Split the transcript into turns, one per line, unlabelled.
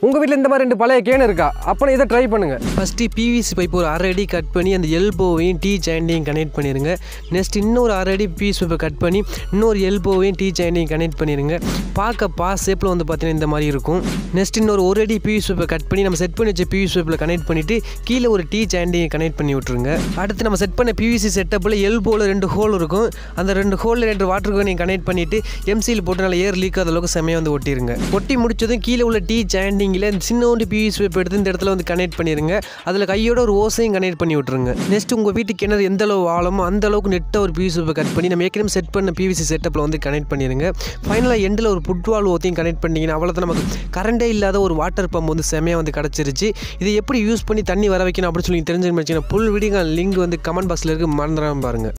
உங்கள் வீட்டில் இந்த மாதிரி ரெண்டு பழைய கேன் இருக்கா அப்போ இதை ட்ரை பண்ணுங்கள்
ஃபஸ்ட்டு பிவிசி பைப் ஒரு அரை அடி கட் பண்ணி அந்த எல்போவையும் டீ ஜாயிண்டையும் கனெக்ட் பண்ணிடுங்க நெக்ஸ்ட் இன்னொரு அரை அடி பிவிசி பைப்பை கட் பண்ணி இன்னொரு எல்போவையும் டீ ஜாயிண்டையும் கனெக்ட் பண்ணிடுங்க பார்க்க பாஸ் ஷேப்பில் வந்து பார்த்தீங்கன்னா இந்த மாதிரி இருக்கும் நெக்ஸ்ட் இன்னொரு ஒரு அடி பிவிசி பைப்பை கட் பண்ணி நம்ம செட் பண்ணி வச்ச பிவிசி பைப்பில் கனெக்ட் பண்ணிவிட்டு கீழே ஒரு டீ ஜாயிண்டையும் கனெக்ட் பண்ணி விட்ருங்க அடுத்து நம்ம செட் பண்ண பிவிசி செட்டப்பில் எல்போவில் ரெண்டு ஹோல் இருக்கும் அந்த ரெண்டு ஹோலில் ரெண்டு வாட்டர் நீங்கள் கனெக்ட் பண்ணிவிட்டு எம்சியில் போட்டு நல்லா ஏர் லீக் ஆகாத அளவுக்கு செமையாக வந்து ஒட்டிருங்க ஒட்டி முடிச்சதும் கீழே உள்ள டீ ஜாயிண்டிங்கில் சின்னோண்டு பிவிசி பைப் எடுத்து இந்த இடத்துல வந்து கனெக்ட் பண்ணிடுங்க அதில் கையோட ஒரு ஓசையும் கனெக்ட் பண்ணி விட்ருங்க நெக்ஸ்ட் உங்கள் வீட்டு கிணறு எந்த அளவு ஆழமோ அந்த அளவுக்கு நெட்டாக ஒரு பிவிசி பைப்பை கட் பண்ணி நம்ம ஏற்கனவே செட் பண்ண பிவிசி செட்டப்பில் வந்து கனெக்ட் பண்ணிடுங்க ஃபைனலாக எண்டில் ஒரு ஃபுட்பால் ஓத்தையும் கனெக்ட் பண்ணிங்கன்னா அவ்வளோதான் நமக்கு கரண்டே இல்லாத ஒரு வாட்டர் பம்ப் வந்து செமையாக வந்து கிடச்சிருச்சு இதை எப்படி யூஸ் பண்ணி தண்ணி வர வைக்கணும் அப்படின்னு சொல்லி தெரிஞ்சுன்னு வச்சுக்கோங்க ஃபுல் வீடியோ லிங்க் வந்து கமெண்ட் பாக்ஸில் இருக்கு மறந்துடாம பாருங்கள்